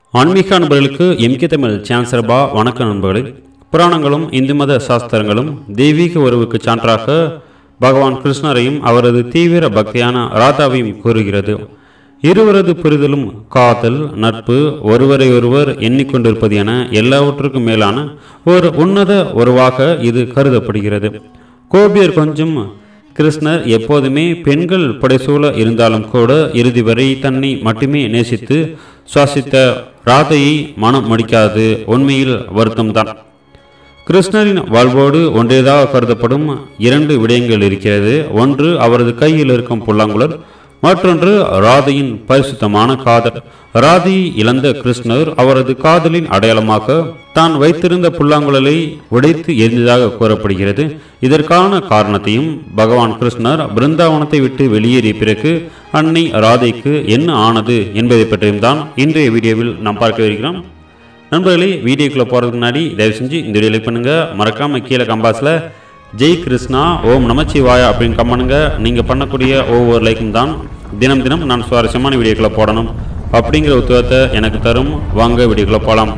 ஆன்மீக நண்பர்களுக்கு MK Tamil channel சார்பா வணக்கம் நண்பர்களே புராணங்களும் இந்து மத சாஸ்திரங்களும் தெய்வீக உறவுக்கு சான்றாக பகவான் கிருஷ்ணரையும் அவரது தீவிர பக்தியான ராதாவையும் கூறுகிறது இருவரது புரிதலும் காதல் நட்பு ஒருவரை ஒருவர் எண்ணிக்கொண்டிருப்பது என எல்லாவற்றுக்கும் மேலான ஒரு உன்னத உறவாக இது கருதப்படுகிறது கோபியர் கொஞ்சம் கிருஷ்ணர் எப்போதுமே பெண்கள் புடைசூழ இருந்தாலும் கூட இறுதி வரை தன்னை மட்டுமே நேசித்து சுவாசித்த ராதையை மனம் முடிக்காது உண்மையில் வருத்தம்தான் கிருஷ்ணரின் வாழ்வோடு ஒன்றேதாக கருதப்படும் இரண்டு விடயங்கள் இருக்கிறது ஒன்று அவரது கையில் இருக்கும் புல்லாங்குழல் மற்றொன்று ராதையின் பரிசுத்தமான காதல் ராதையை இழந்த கிருஷ்ணர் அவரது காதலின் அடையாளமாக தான் வைத்திருந்த புல்லாங்குழலை உடைத்து எரிந்ததாக கூறப்படுகிறது இதற்கான காரணத்தையும் பகவான் கிருஷ்ணர் பிருந்தாவனத்தை விட்டு வெளியேறிய பிறகு அன்னை ராதைக்கு என்ன ஆனது என்பதை பற்றியும் தான் இன்றைய வீடியோவில் நாம் பார்க்க இருக்கிறோம் நண்பர்களே வீடியோக்குள்ளே போகிறதுக்கு முன்னாடி தயவு செஞ்சு இந்த வீடியோ லைக் பண்ணுங்கள் மறக்காமல் கீழே கம்பாஸில் ஜெய் கிருஷ்ணா ஓம் நமச்சிவாயா அப்படின்னு கம்மனுங்க நீங்கள் பண்ணக்கூடிய ஒவ்வொரு லைக்கும் தான் தினம் தினம் நான் சுவாரஸ்யமான வீடியோக்களை போடணும் அப்படிங்கிற உத்தவத்தை எனக்கு தரும் வாங்க வீடியோக்குள்ளே போகலாம்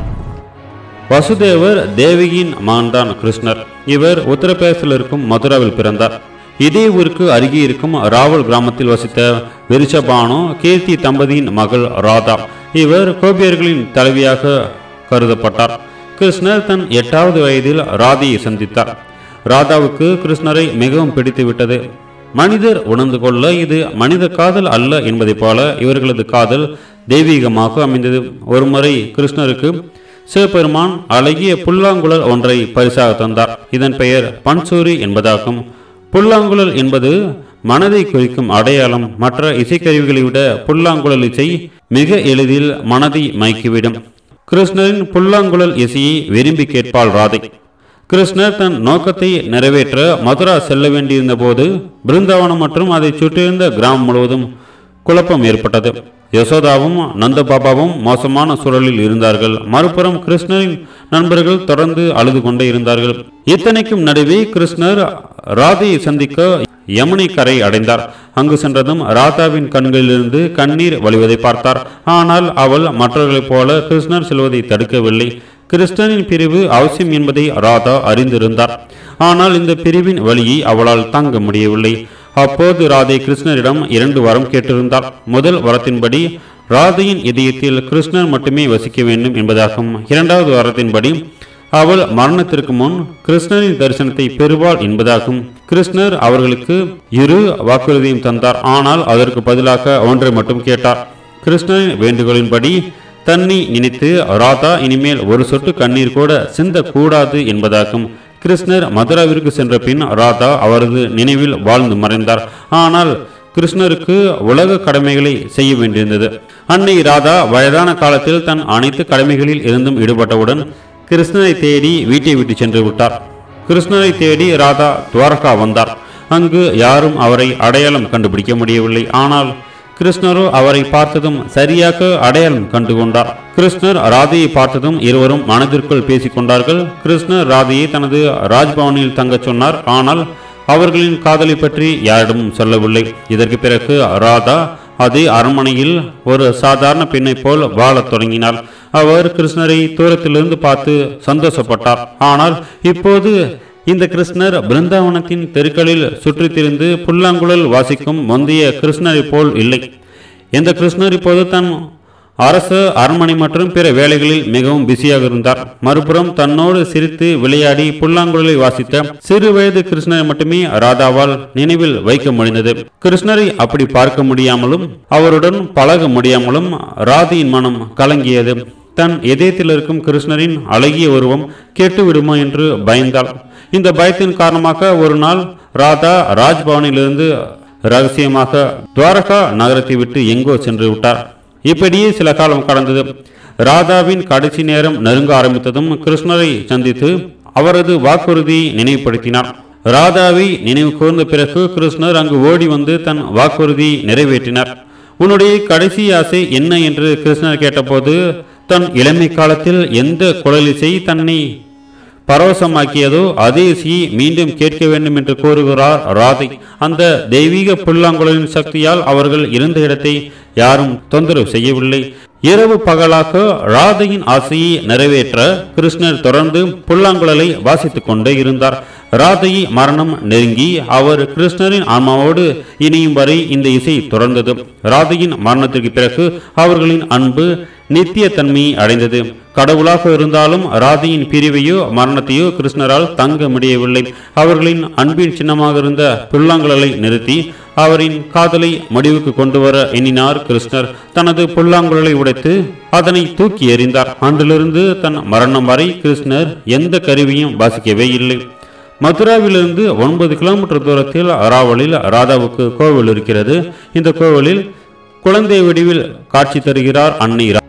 வசுதேவர் தேவகியின் மகன்தான் கிருஷ்ணர் இவர் உத்தரப்பிரதேசத்தில் இருக்கும் மதுராவில் பிறந்தார் இதே ஊருக்கு அருகே இருக்கும் ராவல் கிராமத்தில் வசித்த விருஷபானு கீர்த்தி தம்பதியின் மகள் ராதா இவர் கோபியர்களின் தலைவியாக கருதப்பட்டார் கிருஷ்ணர் தன் எட்டாவது வயதில் ராதையை சந்தித்தார் ராதாவுக்கு கிருஷ்ணரை மிகவும் பிடித்து விட்டது மனிதர் உணர்ந்து கொள்ள இது மனித காதல் அல்ல என்பதைப் போல இவர்களது காதல் தெய்வீகமாக அமைந்தது ஒருமுறை கிருஷ்ணருக்கு சிவபெருமான் அழகிய புல்லாங்குழல் ஒன்றை பரிசாக தந்தார் இதன் பெயர் பன்சூரி என்பதாகும் புல்லாங்குழல் என்பது மனதை குறிக்கும் அடையாளம் மற்ற இசைக்கருவிகளை விட புல்லாங்குழல் இசை மிக எளிதில் மனதை மயக்கிவிடும் கிருஷ்ணரின் புல்லாங்குழல் இசையை விரும்பி கேட்பாள் ராதை கிருஷ்ணர் தன் நோக்கத்தை நிறைவேற்ற மதுரா செல்ல வேண்டியிருந்த போது பிருந்தாவனம் மற்றும் அதை சுற்றியிருந்த கிராமம் முழுவதும் குழப்பம் ஏற்பட்டது யசோதாவும் நந்தபாபாவும் மோசமான சூழலில் இருந்தார்கள் மறுபுறம் கிருஷ்ணரின் நண்பர்கள் தொடர்ந்து அழுது கொண்டே இருந்தார்கள் இத்தனைக்கும் நடுவே கிருஷ்ணர் ராதையை சந்திக்க யமுனை கரை அடைந்தார் அங்கு சென்றதும் ராதாவின் கண்களிலிருந்து கண்ணீர் வழிவதை பார்த்தார் ஆனால் அவள் மற்றவர்களைப் போல கிருஷ்ணர் செல்வதை தடுக்கவில்லை கிருஷ்ணனின் பிரிவு அவசியம் என்பதை ராதா அறிந்திருந்தார் ஆனால் இந்த பிரிவின் வழியை அவளால் தாங்க முடியவில்லை அப்போது ராதை கிருஷ்ணரிடம் இரண்டு வரம் கேட்டிருந்தார் முதல் வரத்தின்படி ராதையின் இதயத்தில் கிருஷ்ணர் மட்டுமே வசிக்க வேண்டும் என்பதாகும் இரண்டாவது வரத்தின்படி அவள் மரணத்திற்கு முன் கிருஷ்ணரின் தரிசனத்தை பெறுவாள் என்பதாகும் கிருஷ்ணர் அவர்களுக்கு இரு வாக்குறுதியும் தந்தார் ஆனால் அதற்கு பதிலாக ஒன்றை மட்டும் கேட்டார் கிருஷ்ணரின் வேண்டுகோளின்படி தன்னை நினைத்து ராதா இனிமேல் ஒரு சொட்டு கண்ணீர் கூட சிந்தக்கூடாது என்பதாகும் கிருஷ்ணர் மதுராவிற்கு சென்ற பின் ராதா அவரது நினைவில் வாழ்ந்து மறைந்தார் ஆனால் கிருஷ்ணருக்கு உலக கடமைகளை செய்ய வேண்டியிருந்தது அன்னை ராதா வயதான காலத்தில் தன் அனைத்து கடமைகளில் இருந்தும் ஈடுபட்டவுடன் கிருஷ்ணரை தேடி வீட்டை விட்டு சென்று விட்டார் கிருஷ்ணரை தேடி ராதா துவாரகா வந்தார் அங்கு யாரும் அவரை அடையாளம் கண்டுபிடிக்க முடியவில்லை ஆனால் கிருஷ்ணரோ அவரை பார்த்ததும் சரியாக அடையாளம் கண்டு கொண்டார் கிருஷ்ணர் ராதையை பார்த்ததும் இருவரும் மனதிற்குள் பேசிக் கொண்டார்கள் கிருஷ்ணர் ராதையை தனது ராஜ்பவனில் தங்கச் சொன்னார் ஆனால் அவர்களின் காதலை பற்றி யாரிடமும் சொல்லவில்லை இதற்கு பிறகு ராதா அதே அரண்மனையில் ஒரு சாதாரண பெண்ணை போல் வாழத் தொடங்கினார் அவர் கிருஷ்ணரை தூரத்திலிருந்து பார்த்து சந்தோஷப்பட்டார் ஆனால் இப்போது இந்த கிருஷ்ணர் பிருந்தாவனத்தின் தெருக்களில் சுற்றித் திரிந்து புல்லாங்குழல் வாசிக்கும் முந்தைய கிருஷ்ணரை போல் இல்லை இந்த கிருஷ்ணர் இப்போது தன் அரசு அரண்மனை மற்றும் பிற வேலைகளில் மிகவும் பிஸியாக இருந்தார் மறுபுறம் தன்னோடு சிரித்து விளையாடி புல்லாங்குழலை வாசித்த சிறு வயது கிருஷ்ணரை மட்டுமே ராதாவால் நினைவில் வைக்க முடிந்தது கிருஷ்ணரை அப்படி பார்க்க முடியாமலும் அவருடன் பழக முடியாமலும் ராதையின் மனம் கலங்கியது தன் இதயத்தில் இருக்கும் கிருஷ்ணரின் அழகிய உருவம் கெட்டு விடுமோ என்று பயந்தாள் இந்த பயத்தின் காரணமாக ஒரு நாள் ராதா ராஜ்பவனிலிருந்து ரகசியமாக துவாரகா நகரத்தை விட்டு எங்கோ சென்று விட்டார் இப்படியே சில காலம் கடந்தது ராதாவின் கடைசி நேரம் நெருங்க ஆரம்பித்ததும் கிருஷ்ணரை சந்தித்து அவரது வாக்குறுதியை நினைவுபடுத்தினார் ராதாவை நினைவு கூர்ந்த பிறகு கிருஷ்ணர் அங்கு ஓடி வந்து தன் வாக்குறுதியை நிறைவேற்றினார் உன்னுடைய கடைசி ஆசை என்ன என்று கிருஷ்ணர் கேட்டபோது தன் இளமை காலத்தில் எந்த குழலிசை தன்னை பரவசமாக்கியதோ அதே இசையை மீண்டும் கேட்க வேண்டும் என்று கூறுகிறார் ராதை அந்த தெய்வீக புல்லாங்குழலின் சக்தியால் அவர்கள் இருந்த இடத்தை யாரும் தொந்தரவு செய்யவில்லை இரவு பகலாக ராதையின் ஆசையை நிறைவேற்ற கிருஷ்ணர் தொடர்ந்து புல்லாங்குழலை வாசித்துக் கொண்டே இருந்தார் ராதையை மரணம் நெருங்கி அவர் கிருஷ்ணரின் ஆன்மாவோடு இணையும் வரை இந்த இசை தொடர்ந்தது ராதையின் மரணத்திற்கு பிறகு அவர்களின் அன்பு நித்திய தன்மையை அடைந்தது கடவுளாக இருந்தாலும் ராதையின் பிரிவையோ மரணத்தையோ கிருஷ்ணரால் தங்க முடியவில்லை அவர்களின் அன்பின் சின்னமாக இருந்த புல்லாங்குழலை நிறுத்தி அவரின் காதலை முடிவுக்கு கொண்டு வர எண்ணினார் கிருஷ்ணர் தனது புல்லாங்குழலை உடைத்து அதனை தூக்கி எறிந்தார் அன்றிலிருந்து தன் மரணம் வரை கிருஷ்ணர் எந்த கருவியும் வாசிக்கவே இல்லை மதுராவிலிருந்து ஒன்பது கிலோமீட்டர் தூரத்தில் அராவலில் ராதாவுக்கு கோவில் இருக்கிறது இந்த கோவிலில் குழந்தை வடிவில் காட்சி தருகிறார் அன்னை